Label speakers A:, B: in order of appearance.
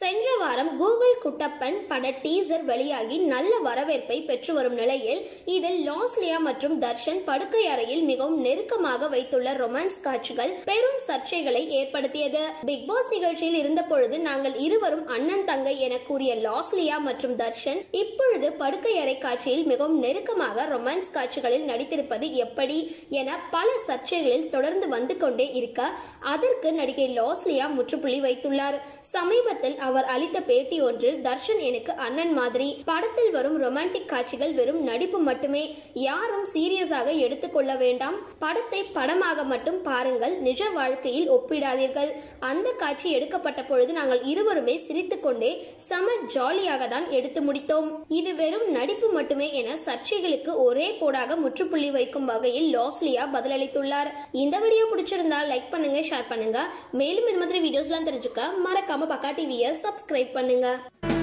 A: சென்ற வாரம் கூகுள் குட்டப்பன் பட டீசர் வெளியாகி நல்ல வரவேற்பை பெற்று வரும் நிலையில் இதில் லாஸ்லியா மற்றும் தர்ஷன் படுக்கை அறையில் மிகவும் நெருக்கமாக வைத்துள்ள ரொமான்ஸ் காட்சிகள் பெரும் சர்ச்சைகளை ஏற்படுத்தியது பிக் பாஸ் நிகழ்ச்சியில் இருந்த பொழுது நாங்கள் இருவரும் அண்ணன் தங்கை என கூறிய லாஸ்லியா மற்றும் தர்ஷன் இப்பொழுது படுக்கை அறை காட்சியில் மிகவும் நெருக்கமாக ரொமான்ஸ் காட்சிகளில் நடித்திருப்பது எப்படி என பல சர்ச்சைகளில் தொடர்ந்து வந்து கொண்டே இருக்க அதற்கு நடிகை லாஸ்லியா முற்றுப்புள்ளி வைத்துள்ளார் சமீபத்தில் அவர் அளித்த பேட்டி ஒன்றில் தர்ஷன் எனக்கு அண்ணன் மாதிரி படத்தில் வரும் ரொமான்டிக் காட்சிகள் வெறும் நடிப்பு மட்டுமே யாரும் சீரியஸாக எடுத்துக்கொள்ள வேண்டாம் படத்தை படமாக மட்டும் பாருங்கள் நிஜ வாழ்க்கையில் ஒப்பிடாதீர்கள் அந்த காட்சி எடுக்கப்பட்ட பொழுது நாங்கள் இருவருமே சிரித்துக்கொண்டே செம ஜாலியாக தான் எடுத்து முடித்தோம் இது வெறும் நடிப்பு மட்டுமே என சர்ச்சைகளுக்கு ஒரே போடாக முற்றுப்புள்ளி வைக்கும் வகையில் லாஸ்லியா பதிலளித்துள்ளார் இந்த வீடியோ பிடிச்சிருந்தா லைக் பண்ணுங்க ஷேர் பண்ணுங்க மேலும் இது மாதிரி வீடியோஸ்லாம் தெரிஞ்சுக்க மறக்காம பக்கா டிவியை சப்ஸ்கிரைப் பண்ணுங்க